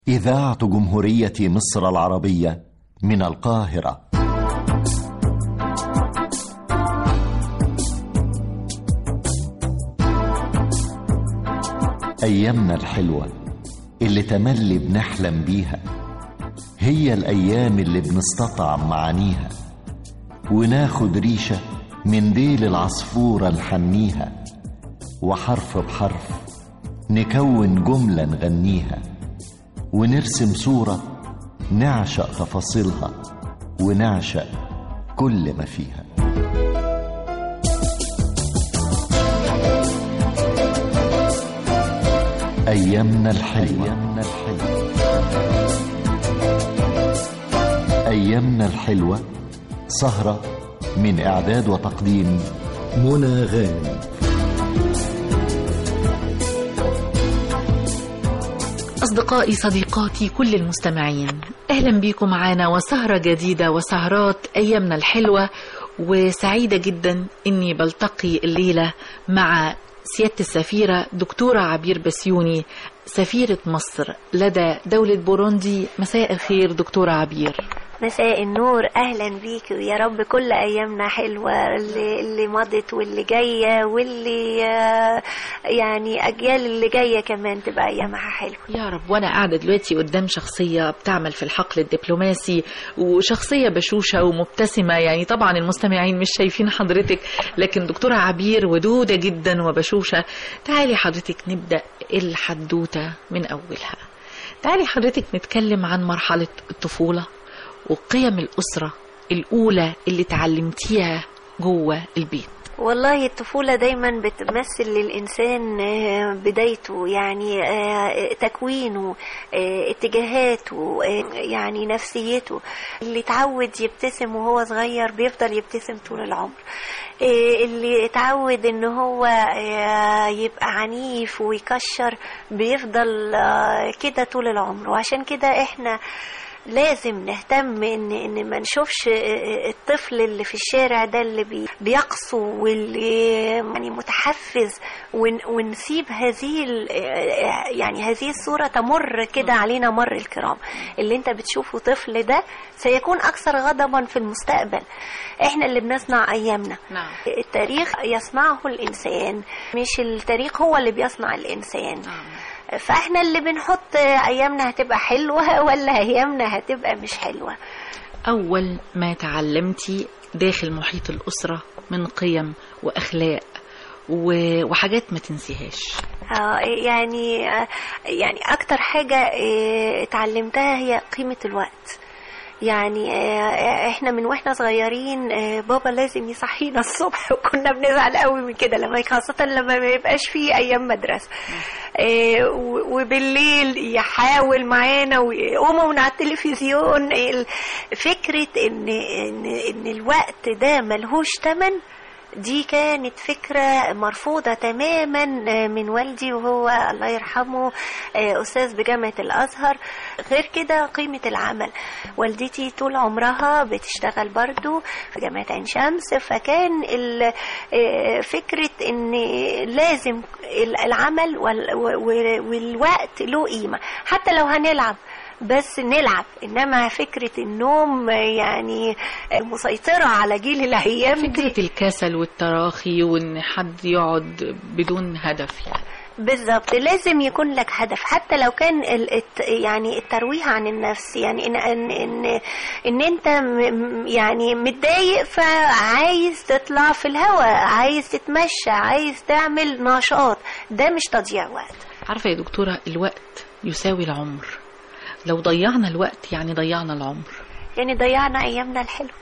إذاعة جمهورية مصر العربية من القاهرة أيامنا الحلوة اللي تملي بنحلم بيها هي الأيام اللي بنستطعم معانيها وناخد ريشة من ديل العصفورة نحنيها وحرف بحرف نكون جملة نغنيها ونرسم صورة نعشق تفاصيلها ونعشق كل ما فيها أيامنا الحلوة أيامنا الحلوة أيامنا الحلوة سهرة من إعداد وتقديم منى غانم أصدقائي صديقاتي كل المستمعين أهلا بيكم معانا وسهرة جديدة وسهرات أيامنا الحلوة وسعيدة جدا أني بلتقي الليلة مع سيادة السفيرة دكتورة عبير بسيوني سفيرة مصر لدى دولة بوروندي مساء الخير دكتورة عبير مساء النور اهلا بيك ويا رب كل ايامنا حلوه اللي, اللي مضت واللي جايه واللي آه، يعني اجيال اللي جايه كمان تبقى ايامها حلوه يا رب وانا قاعده دلوقتي قدام شخصيه بتعمل في الحقل الدبلوماسي وشخصيه بشوشه ومبتسمه يعني طبعا المستمعين مش شايفين حضرتك لكن دكتوره عبير ودوده جدا وبشوشه تعالي حضرتك نبدا الحدوته من اولها تعالي حضرتك نتكلم عن مرحله الطفوله وقيم الاسره الاولى اللي تعلمتيها جوه البيت والله الطفولة دايما بتمثل للإنسان آه، بدايته يعني آه، تكوينه آه، اتجاهاته آه، يعني نفسيته اللي اتعود يبتسم وهو صغير بيفضل يبتسم طول العمر آه، اللي اتعود ان هو آه، يبقى عنيف ويكشر بيفضل آه، كده طول العمر وعشان كده احنا لازم نهتم ان ان ما نشوفش الطفل اللي في الشارع ده اللي بي- بيقسو واللي يعني متحفز ون- ونسيب هذه ال- يعني هذه الصوره تمر كده علينا مر الكرام اللي انت بتشوفه طفل ده سيكون اكثر غضبا في المستقبل احنا اللي بنصنع ايامنا نعم التاريخ يصنعه الانسان مش التاريخ هو اللي بيصنع الانسان فاحنا اللي بنحط ايامنا هتبقى حلوه ولا ايامنا هتبقى مش حلوه أول ما تعلمتي داخل محيط الأسرة من قيم وأخلاق و- وحاجات ما تنسيهاش آه، يعني آه، يعني اكتر حاجه آه، اتعلمتها هي قيمه الوقت يعني آه، احنا من واحنا صغيرين آه، بابا لازم يصحينا الصبح وكنا بنزعل قوي من كده لما خاصة لما ما يبقاش فيه ايام مدرسة آه، و- وبالليل يحاول معانا ويقوموا من على التلفزيون ال- فكرة ان ان ان الوقت ده ملهوش تمن دي كانت فكرة مرفوضة تماما من والدي وهو الله يرحمه أستاذ بجامعة الأزهر غير كده قيمة العمل والدتي طول عمرها بتشتغل برضو في جامعة عين شمس فكان ال- فكرة ان لازم العمل وال- و- والوقت له قيمة حتى لو هنلعب بس نلعب انما فكره النوم يعني مسيطره على جيل الايام دي فكرة الكسل والتراخي وإن حد يقعد بدون هدف يعني بالظبط لازم يكون لك هدف حتى لو كان ال- الت- يعني الترويح عن النفس يعني ان ان ان, إن انت م- م- يعني متضايق فعايز تطلع في الهواء عايز تتمشى عايز تعمل نشاط ده مش تضييع وقت عارفة يا دكتورة الوقت يساوي العمر لو ضيعنا الوقت يعني ضيعنا العمر يعني ضيعنا ايامنا الحلوه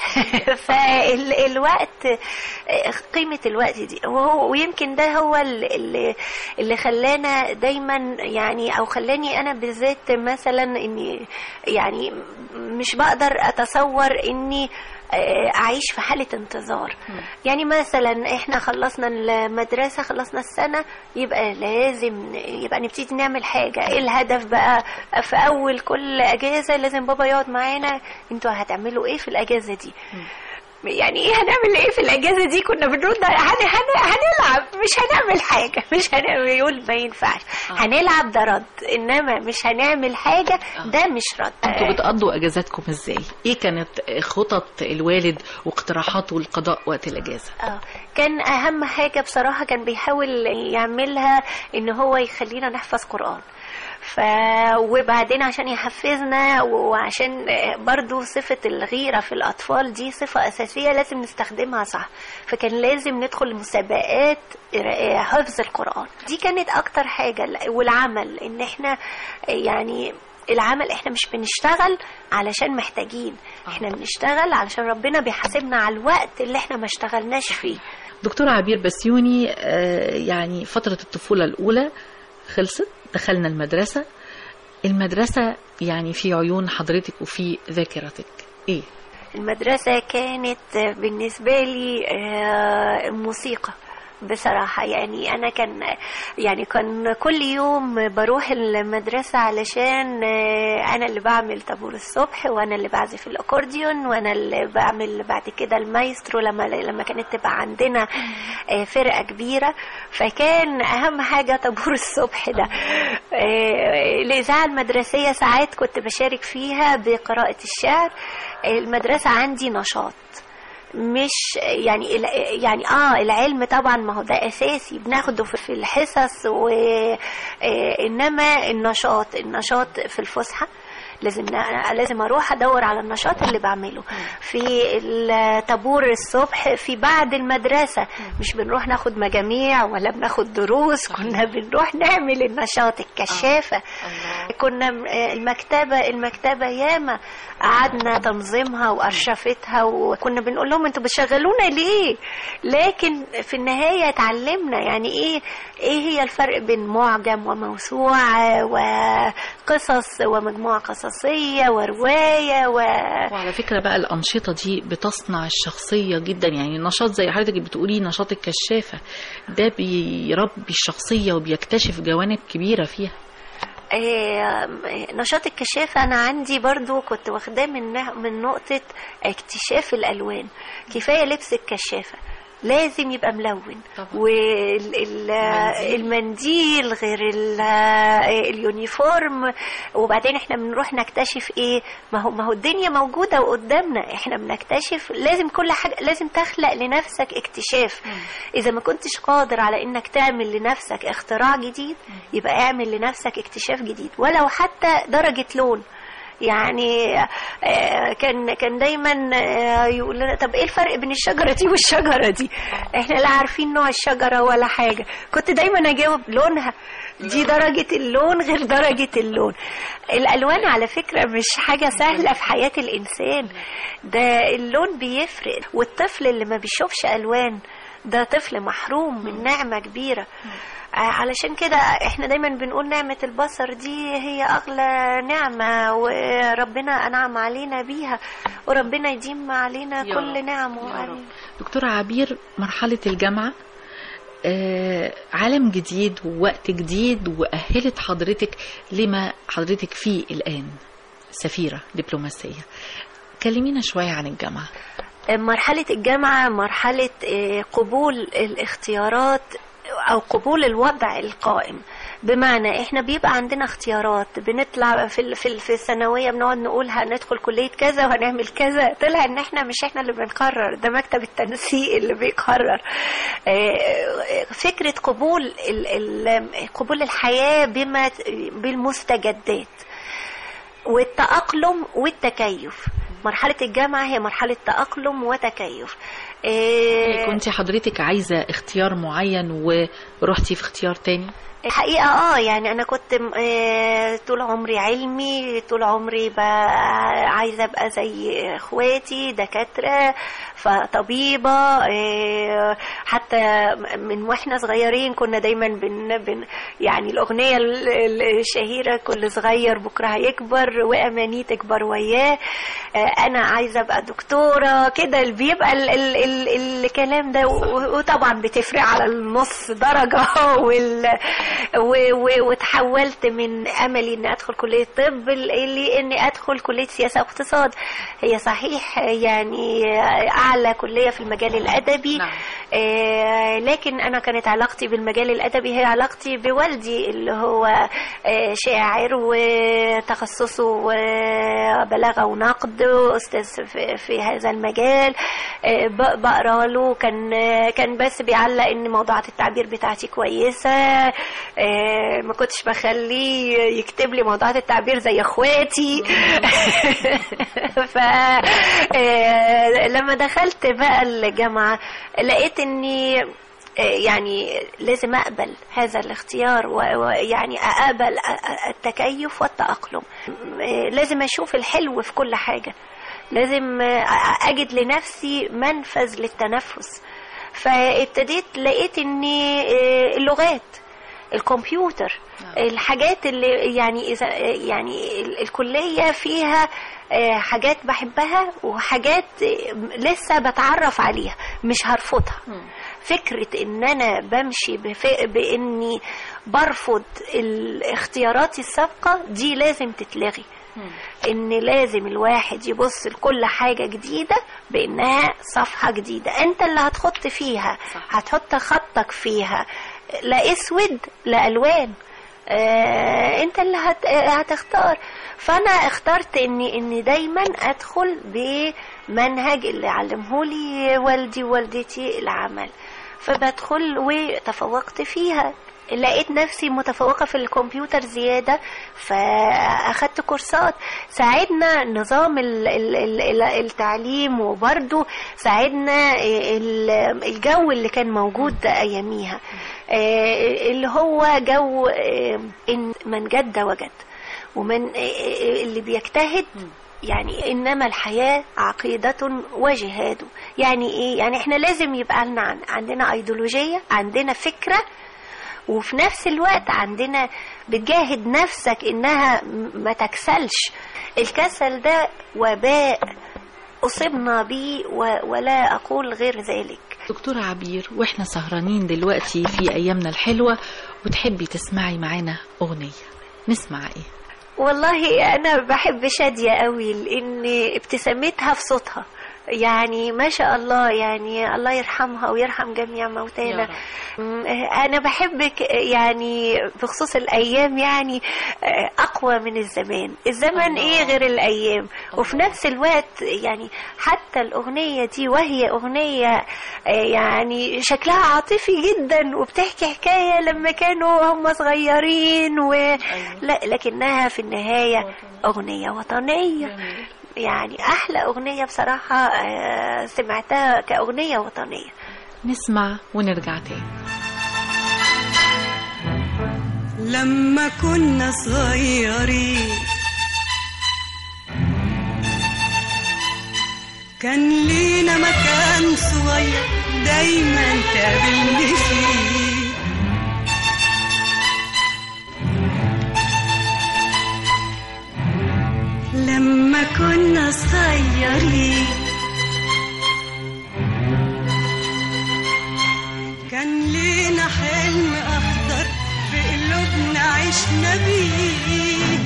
فالوقت قيمة الوقت دي وهو ويمكن ده هو ال- اللي, اللي خلانا دايما يعني او خلاني انا بالذات مثلا اني يعني مش بقدر اتصور اني آه، اعيش في حاله انتظار يعني مثلا احنا خلصنا المدرسه خلصنا السنه يبقى لازم يبقى نبتدي نعمل حاجه ايه الهدف بقى في اول كل اجازه لازم بابا يقعد معانا انتوا هتعملوا ايه في الاجازه دي يعني ايه هنعمل ايه في الاجازه دي كنا بنرد هن... هن... هنلعب مش هنعمل حاجه مش هنعمل يقول ما ينفعش هنلعب ده رد انما مش هنعمل حاجه ده مش رد انتوا بتقضوا اجازاتكم ازاي ايه كانت خطط الوالد واقتراحاته للقضاء وقت الاجازه اه كان اهم حاجه بصراحه كان بيحاول يعملها ان هو يخلينا نحفظ قران ف وبعدين عشان يحفزنا وعشان برضو صفة الغيرة في الأطفال دي صفة أساسية لازم نستخدمها صح فكان لازم ندخل مسابقات حفظ القرآن دي كانت أكتر حاجة والعمل إن إحنا يعني العمل احنا مش بنشتغل علشان محتاجين احنا بنشتغل علشان ربنا بيحاسبنا على الوقت اللي احنا ما اشتغلناش فيه دكتورة عبير بسيوني يعني فترة الطفولة الأولى خلصت دخلنا المدرسة المدرسة يعني في عيون حضرتك وفي ذاكرتك ايه المدرسة كانت بالنسبة لي موسيقى بصراحة يعني أنا كان يعني كان كل يوم بروح المدرسة علشان أنا اللي بعمل طابور الصبح وأنا اللي بعزف الأكورديون وأنا اللي بعمل بعد كده المايسترو لما لما كانت تبقى عندنا فرقة كبيرة فكان أهم حاجة طابور الصبح ده الإذاعة المدرسية ساعات كنت بشارك فيها بقراءة الشعر المدرسة عندي نشاط مش يعني يعني اه العلم طبعا ما هو ده اساسي بناخده في الحصص وانما النشاط النشاط في الفسحه لازم لازم اروح ادور على النشاط اللي بعمله في الطابور الصبح في بعد المدرسه مش بنروح ناخد مجاميع ولا بناخد دروس كنا بنروح نعمل النشاط الكشافه كنا المكتبه المكتبه ياما قعدنا تنظيمها وارشفتها وكنا بنقول لهم انتوا بتشغلونا ليه لكن في النهايه اتعلمنا يعني ايه ايه هي الفرق بين معجم وموسوعه وقصص ومجموعه قصصيه وروايه و... وعلى فكره بقى الانشطه دي بتصنع الشخصيه جدا يعني النشاط زي حضرتك بتقولي نشاط الكشافه ده بيربي الشخصيه وبيكتشف جوانب كبيره فيها نشاط الكشافة أنا عندي برضو كنت واخداه من من نقطة اكتشاف الألوان كفاية لبس الكشافة لازم يبقى ملون والمنديل غير اليونيفورم وبعدين احنا بنروح نكتشف ايه ما هو ما هو الدنيا موجوده وقدامنا احنا بنكتشف لازم كل حاجه لازم تخلق لنفسك اكتشاف اذا ما كنتش قادر على انك تعمل لنفسك اختراع جديد يبقى اعمل لنفسك اكتشاف جديد ولو حتى درجه لون يعني كان كان دايما يقول لنا طب ايه الفرق بين الشجره دي والشجره دي احنا لا عارفين نوع الشجره ولا حاجه كنت دايما اجاوب لونها دي درجة اللون غير درجة اللون الألوان على فكرة مش حاجة سهلة في حياة الإنسان ده اللون بيفرق والطفل اللي ما بيشوفش ألوان ده طفل محروم من نعمة كبيرة علشان كده احنا دايما بنقول نعمة البصر دي هي أغلى نعمة وربنا أنعم علينا بيها وربنا يديم علينا كل نعمه دكتورة عبير مرحلة الجامعة آه عالم جديد ووقت جديد وأهلت حضرتك لما حضرتك فيه الآن سفيرة دبلوماسية كلمينا شوية عن الجامعة مرحلة الجامعة مرحلة قبول الاختيارات او قبول الوضع القائم بمعنى احنا بيبقى عندنا اختيارات بنطلع في في في الثانويه بنقعد نقول هندخل كليه كذا وهنعمل كذا طلع ان احنا مش احنا اللي بنقرر ده مكتب التنسيق اللي بيقرر فكره قبول قبول الحياه بما بالمستجدات والتأقلم والتكيف مرحلة الجامعة هي مرحلة تأقلم وتكيف إيه كنت حضرتك عايزة اختيار معين ورحتي في اختيار تاني الحقيقة اه يعني انا كنت اه طول عمري علمي طول عمري عايزة ابقى زي اخواتي دكاترة فطبيبة اه حتى من واحنا صغيرين كنا دايما بن, بن يعني الاغنية الشهيرة كل صغير بكرة هيكبر واماني تكبر وياه اه انا عايزة ابقى دكتورة كده بيبقى ال ال ال الكلام ده وطبعا بتفرق على النص درجة وال و- و- وتحولت من املي اني ادخل كليه طب اللي اني ادخل كليه سياسه واقتصاد هي صحيح يعني اعلى كليه في المجال الادبي نعم. آه، لكن انا كانت علاقتي بالمجال الادبي هي علاقتي بوالدي اللي هو آه، شاعر وتخصصه آه، بلاغه ونقد واستاذ في- في هذا المجال آه، ب- بقرا له كان آه، كان بس بيعلق ان موضوعات التعبير بتاعتي كويسه آه، ما كنتش بخليه يكتب لي موضوعات التعبير زي اخواتي ف آه، لما دخلت بقى الجامعه لقيت اني آه، يعني لازم اقبل هذا الاختيار و- ويعني اقبل التكيف والتاقلم آه، لازم اشوف الحلو في كل حاجه لازم آه، اجد لنفسي منفذ للتنفس فابتديت لقيت ان آه، اللغات الكمبيوتر الحاجات اللي يعني اذا يعني ال- الكليه فيها آه، حاجات بحبها وحاجات آه، لسه بتعرف عليها مش هرفضها فكرة ان انا بمشي بف- باني برفض الاختيارات السابقة دي لازم تتلغي ان لازم الواحد يبص لكل حاجة جديدة بانها صفحة جديدة انت اللي هتحط فيها صح. هتحط خطك فيها لا اسود لا الوان آه انت اللي هت... آه، هتختار فانا اخترت اني اني دايما ادخل بمنهج اللي علمهولي والدي ووالدتي العمل فبدخل وتفوقت فيها لقيت نفسي متفوقة في الكمبيوتر زيادة فأخدت كورسات ساعدنا نظام ال- ال- ال- ال- التعليم وبرضو ساعدنا ال- الجو اللي كان موجود أياميها آه، اللي هو جو آه، إن من جد وجد ومن آه، آه، اللي بيجتهد يعني انما الحياه عقيده وجهاد يعني ايه يعني احنا لازم يبقى لنا عن- عندنا ايديولوجيه عندنا فكره وفي نفس الوقت عندنا بتجاهد نفسك انها م- ما تكسلش الكسل ده وباء اصبنا به و- ولا اقول غير ذلك دكتورة عبير واحنا سهرانين دلوقتي في ايامنا الحلوة وتحبي تسمعي معانا اغنية نسمع ايه والله انا بحب شادية قوي لان ابتسامتها في صوتها يعني ما شاء الله يعني الله يرحمها ويرحم جميع يا موتانا رب. م- انا بحبك يعني بخصوص الايام يعني اقوى من الزمان الزمن الله. ايه غير الايام وفي الله. نفس الوقت يعني حتى الاغنيه دي وهي اغنيه يعني شكلها عاطفي جدا وبتحكي حكايه لما كانوا هم صغيرين و... لا لكنها في النهايه اغنيه وطنيه جميل. يعني احلى اغنيه بصراحه آه، سمعتها كاغنيه وطنيه نسمع ونرجع تاني لما كنا صغيرين كان لينا مكان صغير دايما تقابلني فيه لما كنا صغيرين كان لينا حلم أخضر في قلوبنا عشنا بيه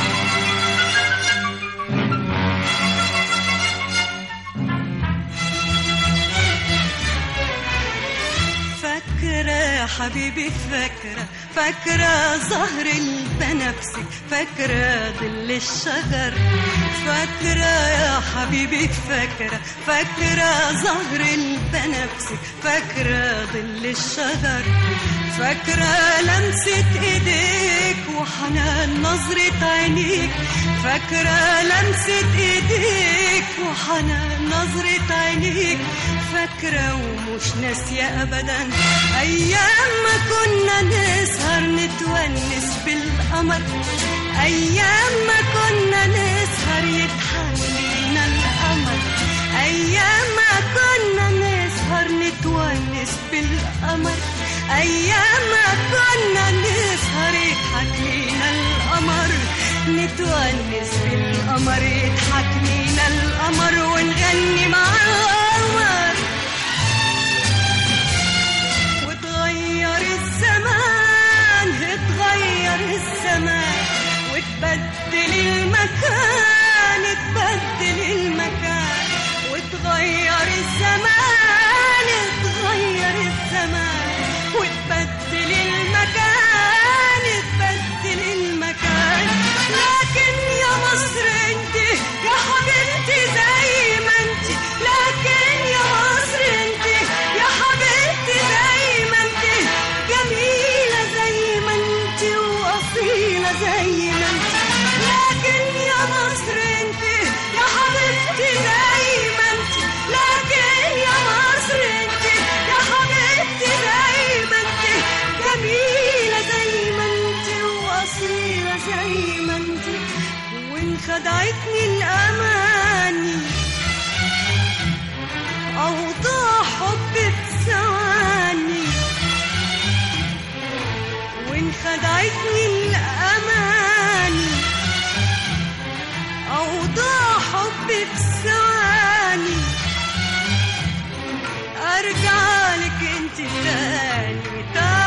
فاكرة يا حبيبي فاكرة فاكرة زهر البنفسج فاكرة ظل الشجر فاكرة يا حبيبي فاكرة فاكرة زهر البنفسج فاكرة ظل الشجر فاكرة لمسة ايديك وحنان نظرة عينيك فاكرة لمسة ايديك وحنان نظرة عينيك فاكرة ومش ناسية أبدا أيام ما كنا نسهر نتونس بالقمر أيام ما كنا نسهر يضحك لينا القمر أيام ما كنا نسهر نتونس بالقمر أيام ما كنا نسهر يضحك لينا القمر نتونس بالقمر يضحك لينا القمر ونغني مع القمر وتغير الزمان المكان اتبدل المكان وتغير الزمان اتغير الزمان وتبدل المكان اتبدل المكان لكن يا مصر انت يا حبيبتي زي ما انت لكن يا مصر انت يا حبيبتي زي ما انت جميلة زي ما انت وأصيلة زي ما انت لكن يا مصر انت يا حبيبتي زي ما انت لكن يا مصر انت يا حبيبتي زي ما انت جميلة زي ما انت وأصيلة زي ما انت وان خدعتني الأماني أوضاع حب في ثواني وان خدعتني الأماني أوضاع حب في ثواني أرجع لك انت تاني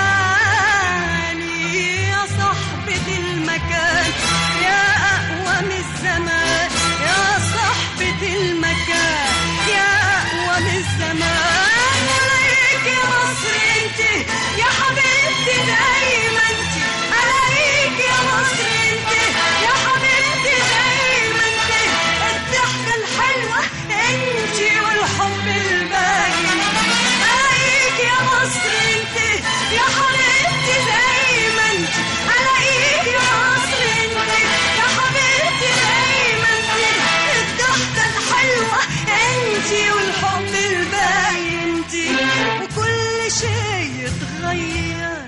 تاني يا صاحبة المكان يا أقوى من الزمان يا صاحبة المكان يا أقوى من الزمان عليك يا مصر انت يا حبيبتي دايما انت عليك يا مصر انت يا حبيبتي دايما انت الضحكة الحلوة انت والحب الباقي عليك يا مصر انت يا حبيبتي دايما انت عليك يا مصر انت يا حبيبتي دايما انت الضحكة الحلوة انت والحب الباقي انت وكل شيء يتغير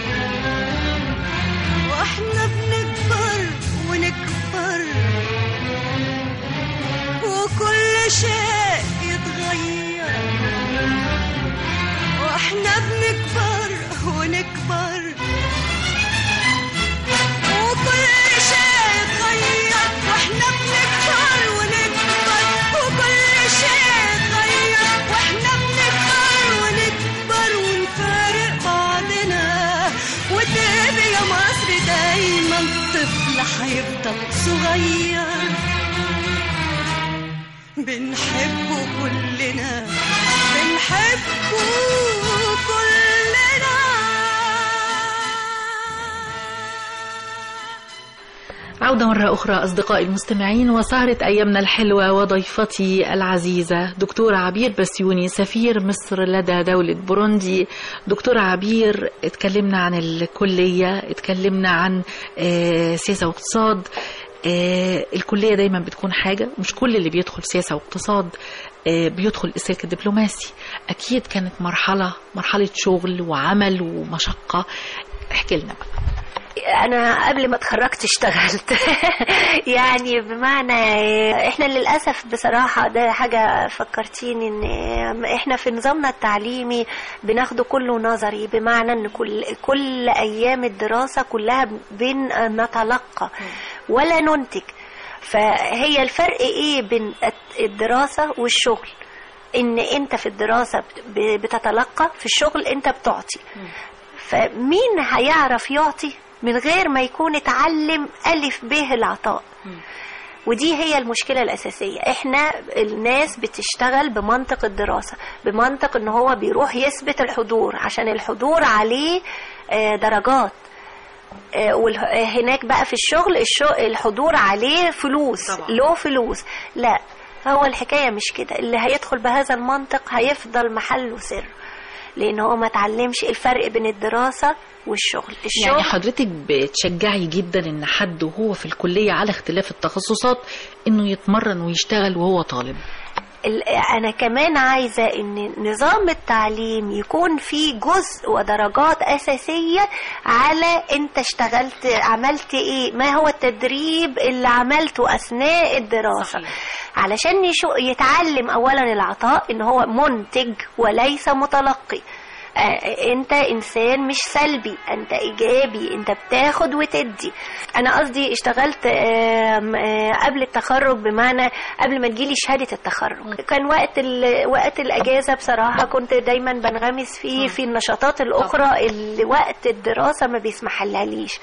واحنا بنكبر ونكبر وكل شيء يتغير واحنا بنكبر ونكبر وكل شيء يتغير واحنا بنكبر ونكبر وكل شيء يتغير واحنا بنكبر ونكبر ونفارق بعضنا وتبقى يا مصر دايما طفل هيفضل صغير بنحبه كلنا بنحبه كلنا عودة مرة أخرى أصدقائي المستمعين وسهرة أيامنا الحلوة وضيفتي العزيزة دكتورة عبير بسيوني سفير مصر لدى دولة بوروندي دكتورة عبير اتكلمنا عن الكلية اتكلمنا عن آه، سياسة واقتصاد آه، الكلية دايما بتكون حاجة مش كل اللي بيدخل سياسة واقتصاد آه، بيدخل السلك الدبلوماسي أكيد كانت مرحلة مرحلة شغل وعمل ومشقة احكي لنا بقى انا قبل ما اتخرجت اشتغلت يعني بمعنى احنا للاسف بصراحه ده حاجه فكرتيني ان احنا في نظامنا التعليمي بناخده كله نظري بمعنى ان كل كل ايام الدراسه كلها بن نتلقى ولا ننتج فهي الفرق ايه بين الدراسه والشغل ان انت في الدراسه ب- بتتلقى في الشغل انت بتعطي فمين هيعرف يعطي من غير ما يكون اتعلم ألف به العطاء ودي هي المشكلة الأساسية احنا الناس بتشتغل بمنطق الدراسة بمنطق ان هو بيروح يثبت الحضور عشان الحضور عليه آه، درجات آه، وال- آه، هناك بقى في الشغل الشغل الحضور عليه فلوس طبعا. له فلوس لا هو الحكاية مش كده اللي هيدخل بهذا المنطق هيفضل محله سر لان هو ما اتعلمش الفرق بين الدراسة والشغل الشغل يعني حضرتك بتشجعي جدا ان حد وهو في الكلية على اختلاف التخصصات انه يتمرن ويشتغل وهو طالب ال- انا كمان عايزه ان نظام التعليم يكون فيه جزء ودرجات اساسيه على انت اشتغلت عملت ايه ما هو التدريب اللي عملته اثناء الدراسه صحيح. علشان يشو يتعلم اولا العطاء ان هو منتج وليس متلقي آه، انت انسان مش سلبي انت ايجابي انت بتاخد وتدي انا قصدي اشتغلت آم، آه، قبل التخرج بمعنى قبل ما تجيلي شهاده التخرج كان وقت ال- وقت الاجازه بصراحه كنت دايما بنغمس فيه في النشاطات الاخرى اللي وقت الدراسه ما بيسمحلهاليش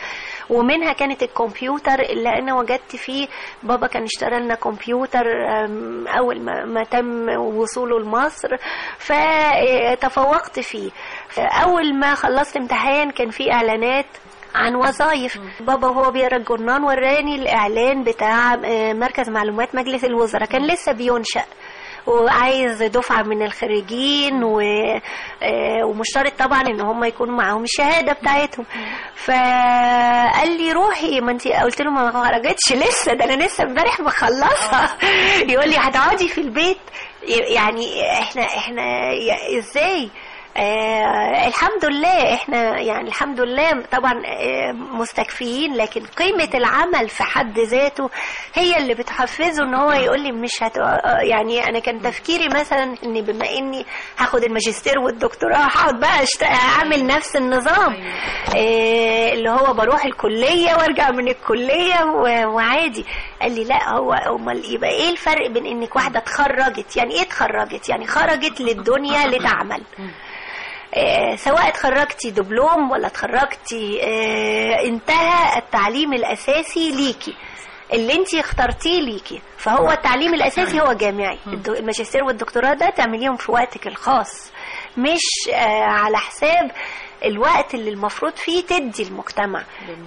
ومنها كانت الكمبيوتر اللي انا وجدت فيه بابا كان اشترى لنا كمبيوتر أم، اول ما, ما تم وصوله لمصر فتفوقت فيه اول ما خلصت امتحان كان في اعلانات عن وظائف بابا وهو بيقرا الجورنال وراني الاعلان بتاع آه، مركز معلومات مجلس الوزراء كان لسه بينشأ وعايز دفعة من الخريجين و... آه، ومشترط طبعا ان هم يكونوا معاهم الشهادة بتاعتهم فقال لي روحي ما انت قلت له ما خرجتش لسه ده انا لسه امبارح مخلصة يقول لي هتقعدي في البيت يعني احنا احنا يا- ازاي آه الحمد لله احنا يعني الحمد لله طبعا آه مستكفيين لكن قيمة العمل في حد ذاته هي اللي بتحفزه ان هو يقول لي مش هت آه، يعني انا كان تفكيري مثلا ان بما اني هاخد الماجستير والدكتوراه هقعد بقى أشت- اعمل نفس النظام آه اللي هو بروح الكلية وارجع من الكلية و- وعادي قال لي لا هو امال يبقى ايه الفرق بين انك واحدة اتخرجت يعني ايه اتخرجت يعني خرجت للدنيا لتعمل آه، سواء اتخرجتي دبلوم ولا اتخرجتي آه، انتهى التعليم الاساسي ليكي اللي انت اخترتيه ليكي فهو التعليم الاساسي هو جامعي الدو- الماجستير والدكتوراه ده تعمليهم في وقتك الخاص مش آه، على حساب الوقت اللي المفروض فيه تدي المجتمع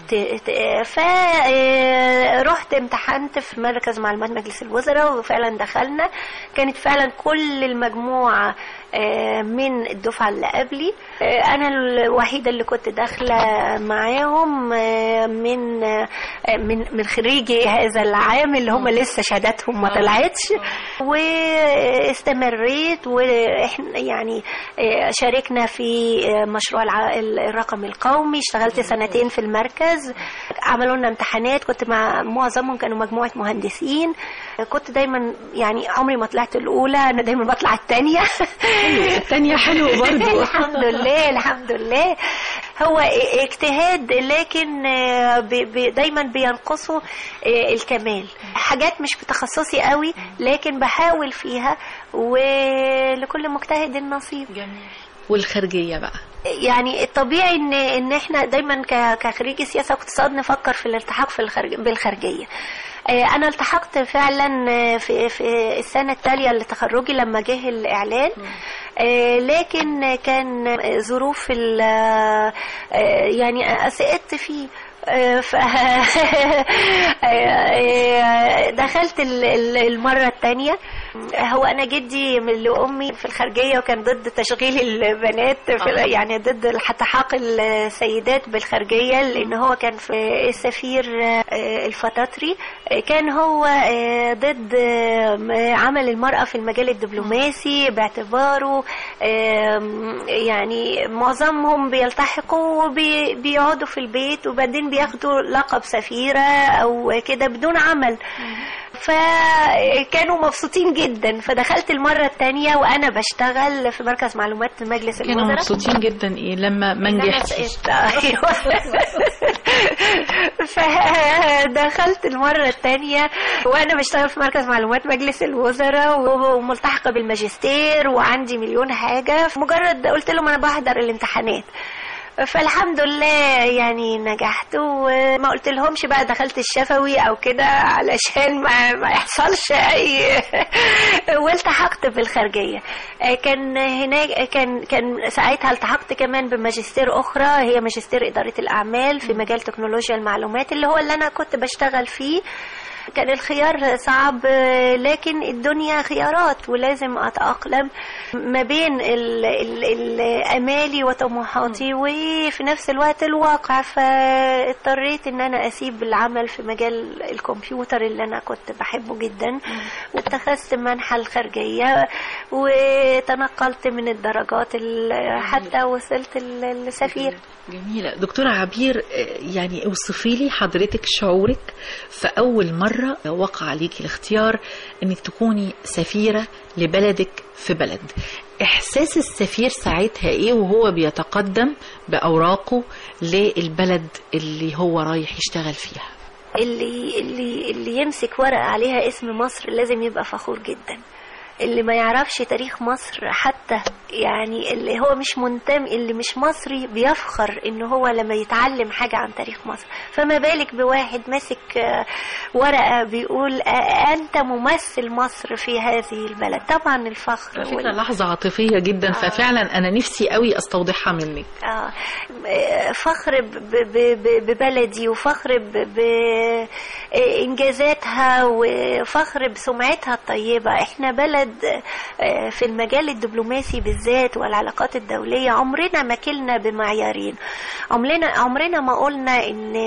فرحت امتحنت في مركز معلومات مجلس الوزراء وفعلا دخلنا كانت فعلا كل المجموعة آه، من الدفعة اللي قبلي آه، أنا الوحيدة اللي كنت داخلة معاهم آه، من آه، من من خريجي هذا العام اللي هم لسه شهاداتهم ما طلعتش واستمريت واحنا يعني آه، شاركنا في آه، مشروع الع- الرقم القومي اشتغلت سنتين في المركز عملوا لنا امتحانات كنت مع معظمهم كانوا مجموعة مهندسين كنت دايما يعني عمري ما طلعت الأولى أنا دايما بطلع الثانية التانية حلو برضو الحمد لله الحمد لله هو اجتهاد لكن آه، بي- بي- دايما بينقصوا آه، الكمال حاجات مش بتخصصي قوي لكن بحاول فيها ولكل مجتهد نصيب جميل والخارجية بقى يعني الطبيعي ان ان احنا دايما ك- كخريجي سياسه واقتصاد نفكر في الالتحاق في الخارج بالخارجيه آه، انا التحقت فعلا آه، في في السنه التاليه لتخرجي لما جه الاعلان آه، لكن كان ظروف ال- آه، يعني سقطت فيه آه، ف آه، دخلت ال- ال- المرة الثانية هو أنا جدي من لأمي في الخارجية وكان ضد تشغيل البنات في ال- يعني ضد التحاق السيدات بالخارجية لأن هو كان في السفير آه، الفطاطري آه، كان هو آه، ضد آه، عمل المرأة في المجال الدبلوماسي باعتباره آم، يعني معظمهم بيلتحقوا وبيقعدوا في البيت وبعدين بياخدوا لقب سفيرة أو كده بدون عمل فكانوا مبسوطين جدا فدخلت المرة الثانية وأنا بشتغل في مركز معلومات مجلس كانوا الوزراء مبسوطين جدا ايه لما ما إن أنا نجحتش سقطت. أيوة. فدخلت المرة الثانية وأنا بشتغل في مركز معلومات مجلس الوزراء وملتحقة بالماجستير وعندي مليون حاجة مجرد قلت لهم أنا بحضر الامتحانات فالحمد لله يعني نجحت وما قلت لهمش بقى دخلت الشفوي او كده علشان ما, ما يحصلش اي والتحقت بالخارجيه كان هناك كان كان ساعتها التحقت كمان بماجستير اخرى هي ماجستير اداره الاعمال في مجال تكنولوجيا المعلومات اللي هو اللي انا كنت بشتغل فيه كان الخيار صعب لكن الدنيا خيارات ولازم أتأقلم ما بين ال ال ال أمالي وطموحاتي وفي نفس الوقت الواقع فاضطريت ان انا اسيب العمل في مجال الكمبيوتر اللي انا كنت بحبه جدا واتخذت منحة الخارجية وتنقلت من الدرجات ال- حتى وصلت للسفير جميلة دكتورة عبير آه، يعني اوصفي لي حضرتك شعورك في أول مرة وقع عليكي الاختيار إنك تكوني سفيرة لبلدك في بلد إحساس السفير ساعتها إيه وهو بيتقدم بأوراقه للبلد اللي هو رايح يشتغل فيها اللي اللي اللي يمسك ورقة عليها اسم مصر لازم يبقى فخور جدا اللي ما يعرفش تاريخ مصر حتى يعني اللي هو مش منتمي اللي مش مصري بيفخر ان هو لما يتعلم حاجة عن تاريخ مصر فما بالك بواحد ماسك آه، ورقة بيقول آه، انت ممثل مصر في هذه البلد طبعا الفخر على فكرة وال- لحظة عاطفية جدا ففعلا أنا نفسي قوي أستوضحها منك آه فخر ب- ب- ب- ببلدي وفخر ب- بإنجازاتها وفخر بسمعتها الطيبة احنا بلد آه، في المجال الدبلوماسي بالذات والعلاقات الدولية عمرنا ما كلنا بمعيارين عمرنا عمرنا ما قلنا ان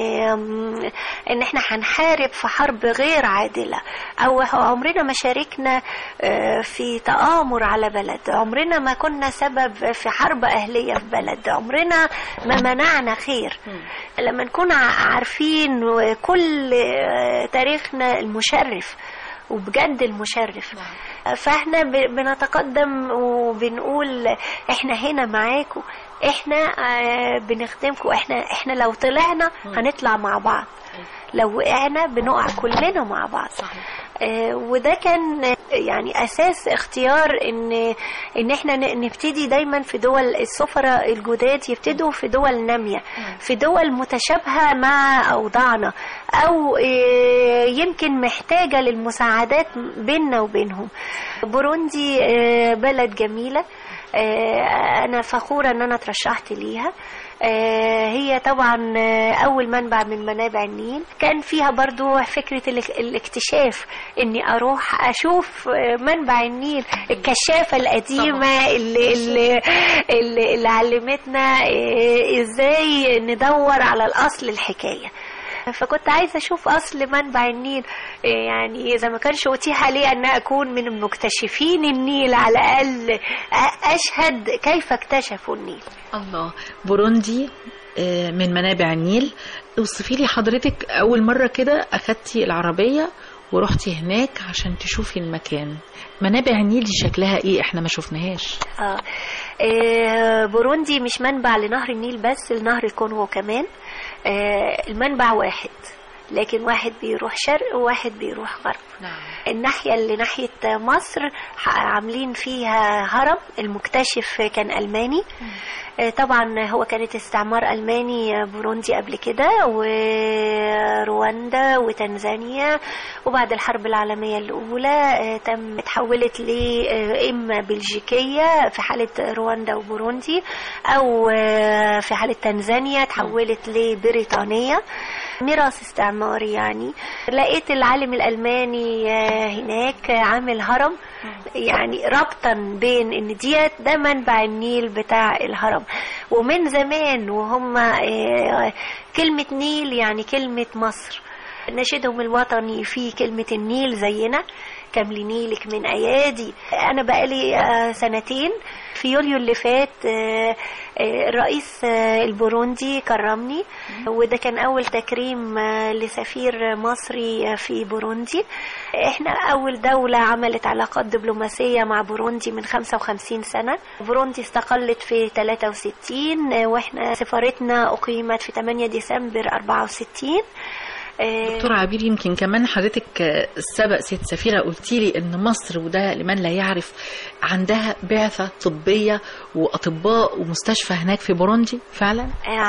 ان احنا هنحارب في حرب غير عادلة او عمرنا ما شاركنا آه، في تآمر على بلد عمرنا ما كنا سبب في حرب أهلية في بلد عمرنا ما منعنا خير لما نكون ع- عارفين كل آه، تاريخنا المشرف وبجد المشرف فاحنا ب- بنتقدم وبنقول احنا هنا معاكم احنا آه، بنخدمكم احنا احنا لو طلعنا هنطلع مع بعض لو وقعنا بنقع كلنا مع بعض آه، وده كان آه، يعني اساس اختيار ان ان احنا ن- نبتدي دايما في دول السفراء الجداد يبتدوا في دول ناميه في دول متشابهه مع اوضاعنا او آه، يمكن محتاجه للمساعدات بيننا وبينهم بوروندي آه، بلد جميله آه، انا فخوره ان انا ترشحت ليها آه، هي طبعا آه، اول منبع من منابع النيل كان فيها برضو فكرة الاك- الاكتشاف اني اروح اشوف آه، منبع النيل الكشافة القديمة اللي, اللي, اللي, اللي علمتنا آه، ازاي ندور على الاصل الحكاية فكنت عايزة أشوف أصل منبع النيل إيه يعني إذا ما كانش أتيح لي أن أكون من مكتشفين النيل على الأقل أ- أشهد كيف اكتشفوا النيل الله بوروندي آه، من منابع النيل اوصفي لي حضرتك أول مرة كده أخدتي العربية ورحتي هناك عشان تشوفي المكان منابع النيل دي شكلها ايه احنا ما شفناهاش آه. آه، بوروندي مش منبع لنهر النيل بس لنهر الكونغو كمان آه، المنبع واحد لكن واحد بيروح شرق وواحد بيروح غرب نعم الناحية اللي ناحية مصر ح- عاملين فيها هرم المكتشف كان ألماني آه، طبعا هو كانت استعمار ألماني آه، بوروندي قبل كده ورواندا وتنزانيا وبعد الحرب العالمية الأولى آه، تم اتحولت لإما بلجيكية في حالة رواندا وبوروندي أو آه، في حالة تنزانيا تحولت لبريطانية ميراث استعماري يعني لقيت العالم الألماني آه، هناك عامل هرم يعني ربطا بين ان ديت ده منبع النيل بتاع الهرم ومن زمان وهم آه، كلمة نيل يعني كلمة مصر نشيدهم الوطني في كلمة النيل زينا كامل نيلك من أيادي أنا بقالي آه، سنتين في يوليو اللي فات آه، آه، الرئيس آه، البوروندي كرمني وده كان أول تكريم آه، لسفير مصري آه، في بوروندي احنا أول دولة عملت علاقات دبلوماسية مع بوروندي من 55 سنة بوروندي استقلت في 63 آه، واحنا سفارتنا أقيمت في 8 ديسمبر 64 آه، دكتور عبير يمكن كمان حضرتك آه، سبق ست سفيرة قلتي لي ان مصر وده لمن لا يعرف عندها بعثة طبية واطباء ومستشفى هناك في بوروندي فعلا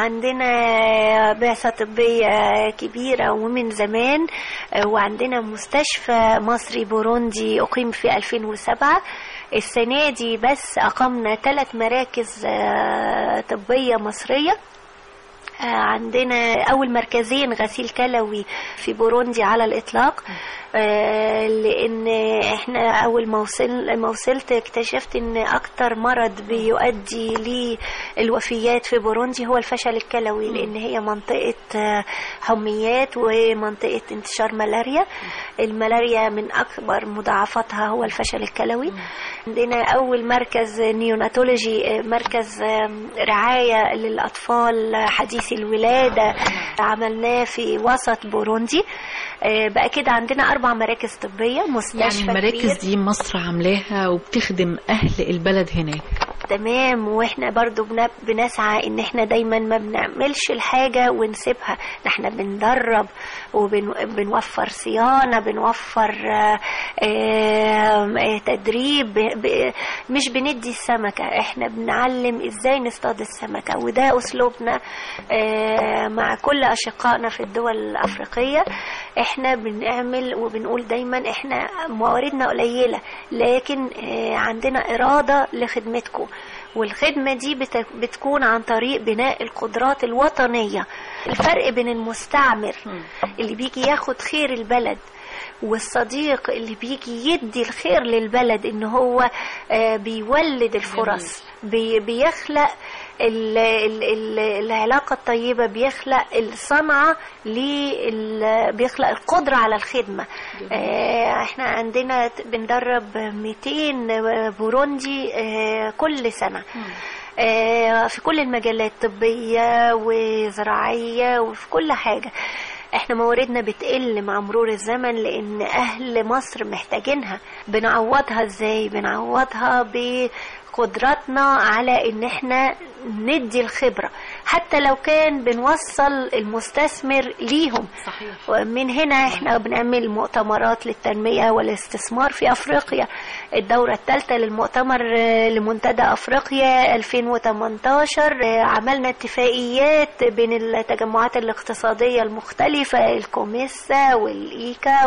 عندنا بعثة طبية كبيرة ومن زمان وعندنا مستشفى مصري بوروندي أقيم في 2007 السنة دي بس أقمنا ثلاث مراكز آه، طبية مصرية آه، عندنا أول مركزين غسيل كلوي في بوروندي على الإطلاق آه، لأن إحنا أول ما وصل- ما وصلت اكتشفت إن أكتر مرض بيؤدي للوفيات في بوروندي هو الفشل الكلوي لأن هي منطقة آه، حميات ومنطقة انتشار ملاريا الملاريا من أكبر مضاعفاتها هو الفشل الكلوي عندنا أول مركز نيوناتولوجي آه، مركز آم، رعاية للأطفال حديثي الولادة عملناه في وسط بوروندي آه، بقى كده عندنا أربع مراكز طبية يعني مستشفى المراكز كبير. دي مصر عاملاها وبتخدم اهل البلد هناك تمام واحنا برضو بن- بنسعى ان احنا دايما ما بنعملش الحاجة ونسيبها ده احنا بندرب وبنوفر صيانة بنوفر آه، آه، آه، تدريب ب- ب- مش بندي السمكة احنا بنعلم ازاي نصطاد السمكة وده اسلوبنا آه، مع كل اشقائنا في الدول الافريقية احنا بنعمل وبنقول دايما احنا مواردنا قليلة لكن آه، عندنا ارادة لخدمتكم والخدمة دي بت- بتكون عن طريق بناء القدرات الوطنية الفرق بين المستعمر اللي بيجي ياخد خير البلد والصديق اللي بيجي يدي الخير للبلد ان هو آه، بيولد الفرص بي- بيخلق ال ال ال العلاقة الطيبة بيخلق الصنعة لل- بيخلق القدرة على الخدمة آه، احنا عندنا ت- بندرب 200 بوروندي آه، كل سنة آه، في كل المجالات طبية وزراعية وفي كل حاجة احنا مواردنا بتقل مع مرور الزمن لان اهل مصر محتاجينها بنعوضها ازاي بنعوضها بقدراتنا على ان احنا ندي الخبرة حتى لو كان بنوصل المستثمر ليهم صحيح ومن هنا احنا بنعمل مؤتمرات للتنمية والاستثمار في افريقيا الدورة الثالثة للمؤتمر آه، لمنتدى افريقيا 2018 آه، عملنا اتفاقيات بين التجمعات الاقتصادية المختلفة الكوميسا والايكا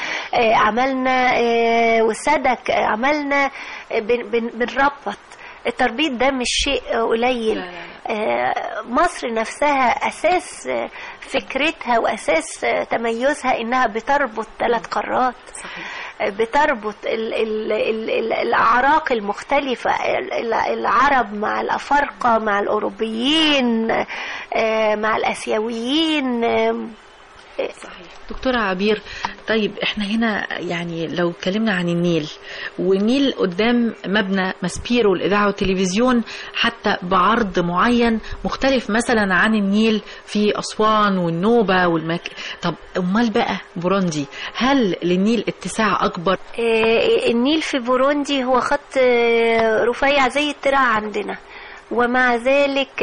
وعملنا والسدك آه، عملنا آه، بن- بن- بنربط التربيط ده مش شيء قليل لا، لا، لا. آه، مصر نفسها اساس آه، فكرتها واساس آه، تميزها انها بتربط ثلاث قارات صحيح آه، بتربط ال ال ال ال الاعراق المختلفه ال- ال- العرب مع الافارقه مع الاوروبيين آه، مع الاسيويين آه، صحيح دكتورة عبير طيب احنا هنا يعني لو اتكلمنا عن النيل والنيل قدام مبنى ماسبيرو الإذاعة والتلفزيون حتى بعرض معين مختلف مثلا عن النيل في أسوان والنوبة والمك... طب أمال بقى بوروندي هل للنيل اتساع أكبر آه، النيل في بوروندي هو خط آه، رفيع زي الترع عندنا ومع ذلك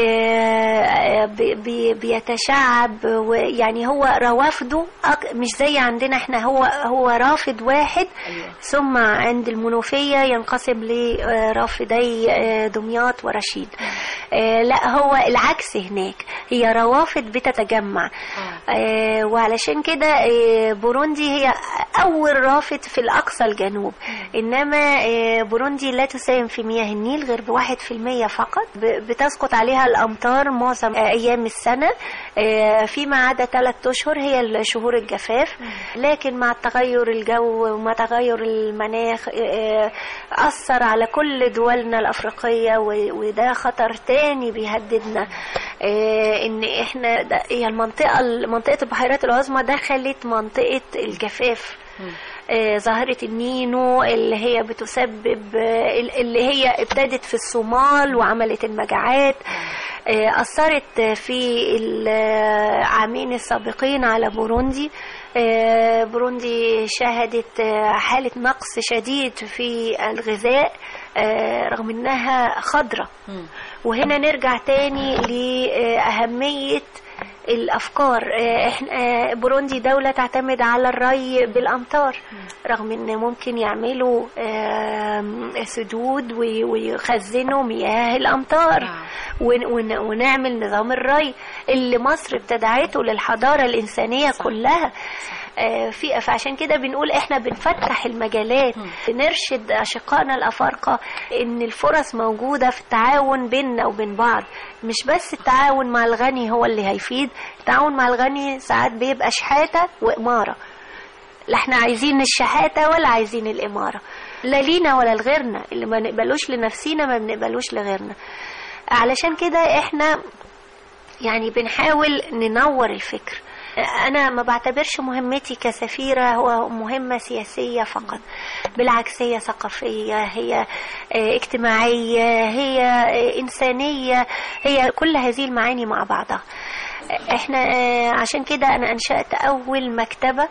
آه، بي- بي- بيتشعب ويعني هو روافده أك- مش زي عندنا احنا هو هو رافد واحد ثم عند المنوفية ينقسم لرافدي آه، دمياط ورشيد آه، لا هو العكس هناك هي روافد بتتجمع آه، وعلشان كده آه، بوروندي هي أول رافد في الأقصى الجنوب إنما آه، بوروندي لا تساهم في مياه النيل غير بواحد في المية فقط ب- بتسقط عليها الأمطار معظم آه، أيام السنة آه، فيما عدا ثلاث أشهر هي شهور الجفاف لكن مع تغير الجو ومع تغير المناخ آه، أثر على كل دولنا الأفريقية و- وده خطر تاني بيهددنا آه، إن إحنا ده- هي المنطقة منطقة البحيرات العظمى دخلت منطقة الجفاف آه، ظاهرة النينو اللي هي بتسبب آه، اللي هي ابتدت في الصومال وعملت المجاعات آه، أثرت في العامين السابقين على بوروندي آه، بوروندي شهدت آه، حالة نقص شديد في الغذاء آه، رغم انها خضرة وهنا نرجع تاني لأهمية الافكار آه، احنا آه، بوروندي دولة تعتمد على الري بالامطار رغم ان ممكن يعملوا آم، سدود وي- ويخزنوا مياه الامطار نعم. ون- ون- ونعمل نظام الري اللي مصر ابتدعته للحضارة الإنسانية كلها آه، في فعشان كده بنقول احنا بنفتح المجالات بنرشد أشقائنا الأفارقة إن الفرص موجودة في التعاون بيننا وبين بعض مش بس التعاون مع الغني هو اللي هيفيد التعاون مع الغني ساعات بيبقى شحاتة وإمارة لا احنا عايزين الشحاتة ولا عايزين الإمارة لا لينا ولا لغيرنا اللي ما نقبلوش لنفسينا ما بنقبلوش لغيرنا علشان كده احنا يعني بنحاول ننور الفكر انا ما بعتبرش مهمتي كسفيرة هو مهمة سياسية فقط بالعكس هي ثقافية هي اه، اجتماعية هي اه، انسانية هي كل هذه المعاني مع بعضها احنا اه، عشان كده انا انشأت اول مكتبة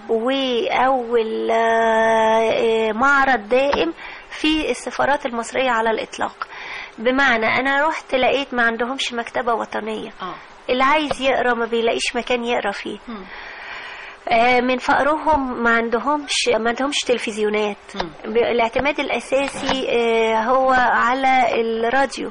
واول اه، اه، معرض دائم في السفارات المصرية على الاطلاق بمعنى انا رحت لقيت ما عندهمش مكتبه وطنيه اه اللي عايز يقرا ما بيلاقيش مكان يقرا فيه مم. آه، من فقرهم ما عندهمش ما عندهمش تلفزيونات ب- الاعتماد الاساسي آه، هو على الراديو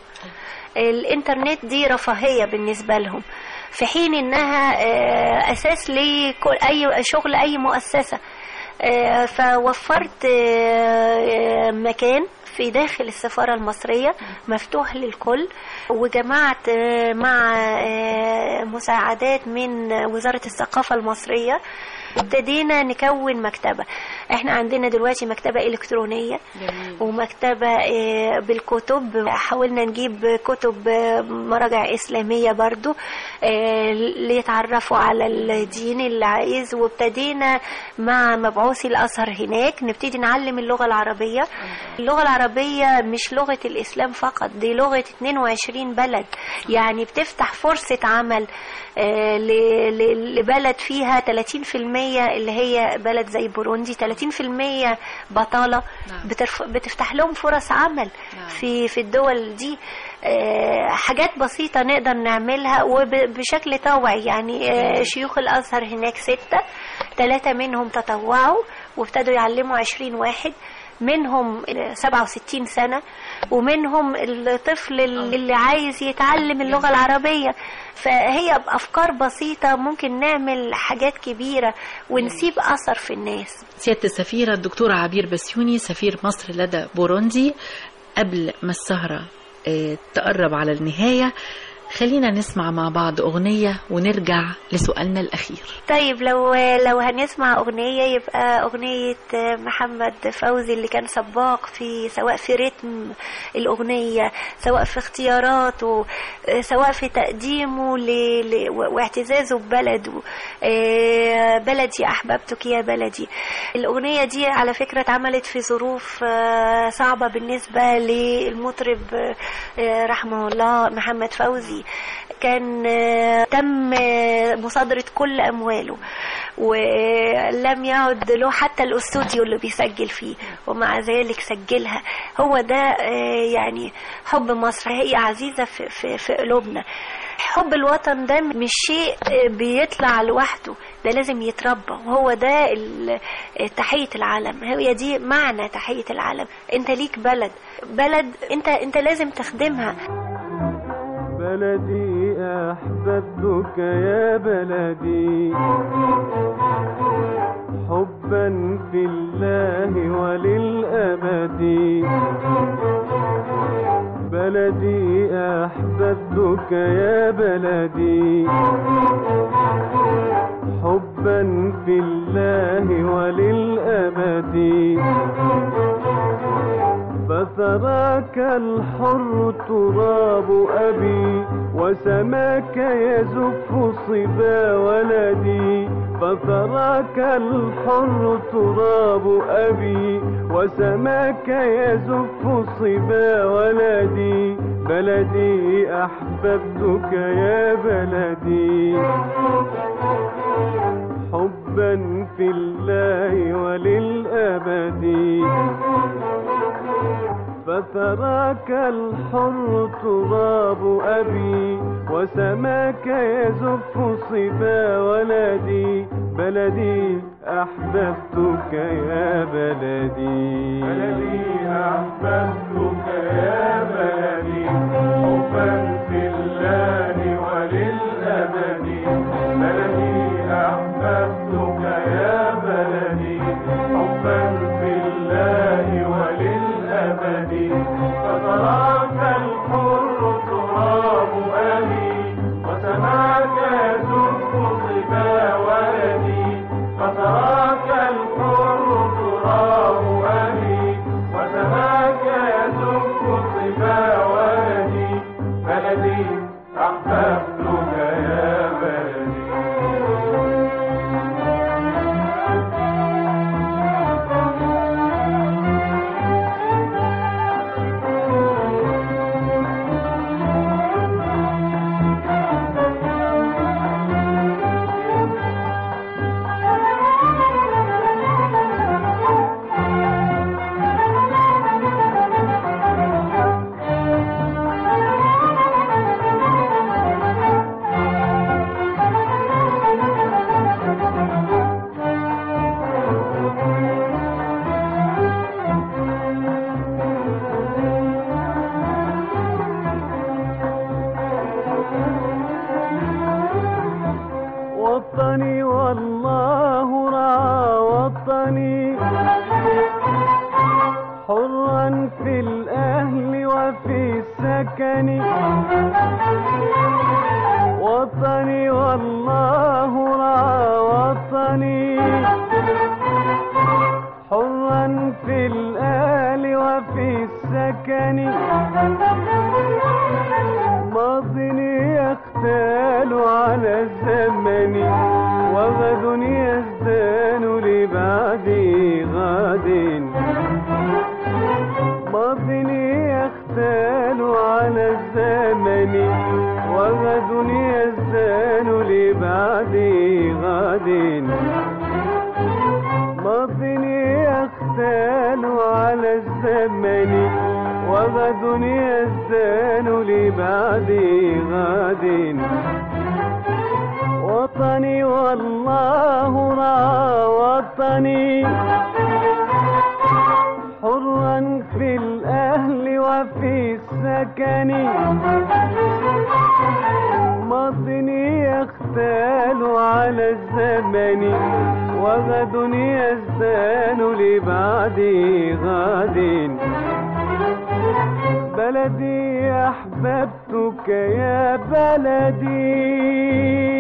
الانترنت دي رفاهيه بالنسبه لهم في حين انها آه، اساس لكل اي شغل اي مؤسسه آه، فوفرت آه، آه، مكان في داخل السفارة المصرية مفتوح للكل وجمعت آه، مع آه، مساعدات من وزارة الثقافة المصرية ابتدينا نكون مكتبة احنا عندنا دلوقتي مكتبة إلكترونية جميل ومكتبة آه، بالكتب حاولنا نجيب كتب آه، مراجع إسلامية برضو آه، ليتعرفوا على الدين اللي عايز وابتدينا مع مبعوثي الأزهر هناك نبتدي نعلم اللغة العربية اللغة العربية مش لغة الإسلام فقط دي لغة 22 بلد يعني بتفتح فرصة عمل آه، ل- ل- لبلد فيها 30% اللي هي بلد زي بوروندي 30% بطالة نعم. بترف... بتفتح لهم فرص عمل نعم. في في الدول دي آه، حاجات بسيطة نقدر نعملها وبشكل طوعي يعني آه، شيوخ الأزهر هناك ستة ثلاثة منهم تطوعوا وابتدوا يعلموا عشرين واحد منهم 67 سنة ومنهم الطفل اللي عايز يتعلم اللغة العربية فهي بأفكار بسيطة ممكن نعمل حاجات كبيرة ونسيب أثر في الناس سيادة السفيرة الدكتورة عبير بسيوني سفير مصر لدى بوروندي قبل ما السهرة آه، تقرب على النهاية خلينا نسمع مع بعض أغنية ونرجع لسؤالنا الأخير طيب لو لو هنسمع أغنية يبقى أغنية محمد فوزي اللي كان سباق في سواء في رتم الأغنية سواء في اختياراته سواء في تقديمه ل... ل... واعتزازه ببلده آه، بلدي أحببتك يا بلدي الأغنية دي على فكرة اتعملت في ظروف آه، صعبة بالنسبة للمطرب آه، رحمه الله محمد فوزي كان آه، تم آه، مصادرة كل أمواله ولم يعد له حتى الاستوديو اللي بيسجل فيه ومع ذلك سجلها هو ده آه، يعني حب مصر هي عزيزة في, في, في قلوبنا حب الوطن ده مش شيء آه، بيطلع لوحده ده لازم يتربى وهو ده ال- آه، تحية العالم هي دي معنى تحية العالم انت ليك بلد بلد انت انت لازم تخدمها بلدي أحببتك يا بلدي حبا في الله وللأبد بلدي أحببتك يا بلدي حبا في الله وللأبد فثراك الحر تراب أبي وسماك يزف صبا ولدي فثراك الحر تراب أبي وسماك يزف صبا ولدي بلدي أحببتك يا بلدي حبا في الله وللأبد فثراك الحر تراب أبي وسماك يزف صبا ولدي بلدي أحببتك يا بلدي بلدي أحببتك يا بلدي حبا في الله وللأبد بلدي أحببتك يا بلدي حبا في الله وللأبد فتراك الحر تراب أبي وسماك يزف صبا ولدي فتراك الحر تراب أبي وسماك حرا في الأهل وفي السكن وطني والله رعى وطني حرا في الآل وفي السكن ماض يختال على الزمن وغد يزدان لبعد غد ماض يختال على الزمن وغد يزدان لبعد غد ماض يختال على الزمن وغد يزدان لبعد غد وطني والله رعى وطني حرا في الأهل وفي السكن ماضني يختال على الزمن وغد يزدان لبعد غد بلدي أحببتك يا بلدي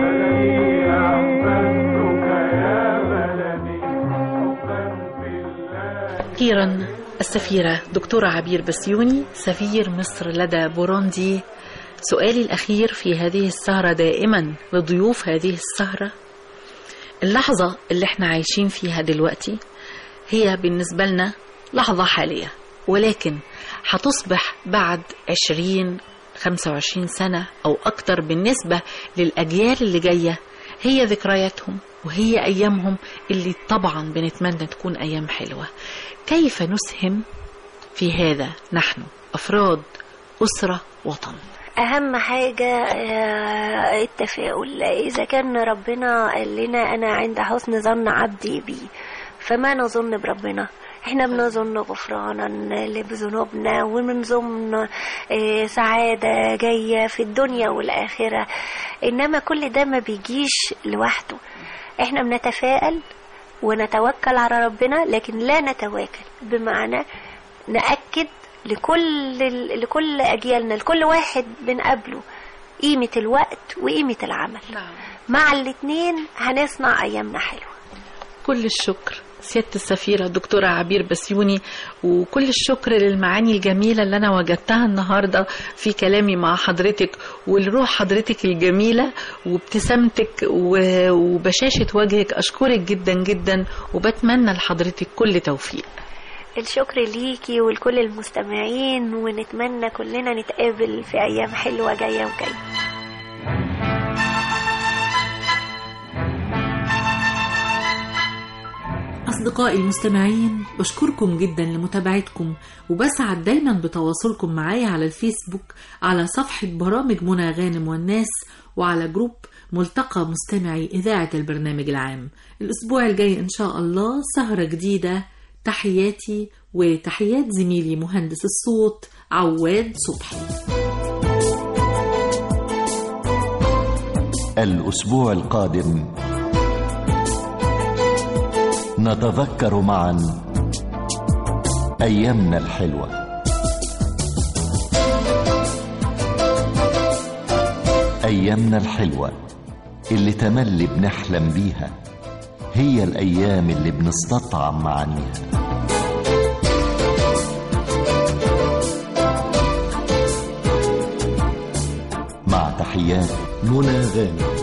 أخيرا السفيرة دكتورة عبير بسيوني سفير مصر لدى بوروندي سؤالي الأخير في هذه السهرة دائما لضيوف هذه السهرة اللحظة اللي احنا عايشين فيها دلوقتي هي بالنسبة لنا لحظة حالية ولكن هتصبح بعد 20 25 سنة أو أكتر بالنسبة للأجيال اللي جاية هي ذكرياتهم وهي أيامهم اللي طبعا بنتمنى تكون أيام حلوة كيف نسهم في هذا نحن أفراد أسرة وطن اهم حاجة آه، التفاؤل اذا كان ربنا قال لنا انا عند حسن ظن عبدي بي فما نظن بربنا احنا بنظن غفرانا لذنوبنا وبنظن آه، سعادة جاية في الدنيا والآخرة إنما كل ده ما بيجيش لوحده احنا بنتفائل ونتوكل على ربنا لكن لا نتواكل بمعنى نأكد لكل لكل أجيالنا لكل واحد بنقابله قيمة الوقت وقيمة العمل مع الاتنين هنصنع أيامنا حلوة كل الشكر سيادة السفيرة الدكتورة عبير بسيوني وكل الشكر للمعاني الجميلة اللي أنا وجدتها النهاردة في كلامي مع حضرتك والروح حضرتك الجميلة وابتسامتك و- وبشاشة وجهك أشكرك جدا جدا وبتمنى لحضرتك كل توفيق الشكر ليكي ولكل المستمعين ونتمنى كلنا نتقابل في أيام حلوة جاية وجاية أصدقائي المستمعين بشكركم جدا لمتابعتكم وبسعد دايما بتواصلكم معايا على الفيسبوك على صفحة برامج منى غانم والناس وعلى جروب ملتقى مستمعي إذاعة البرنامج العام الأسبوع الجاي إن شاء الله سهرة جديدة تحياتي وتحيات زميلي مهندس الصوت عواد صبحي الأسبوع القادم نتذكر معا أيامنا الحلوة أيامنا الحلوة اللي تملي بنحلم بيها هي الأيام اللي بنستطعم معانيها مع تحيات منى غانم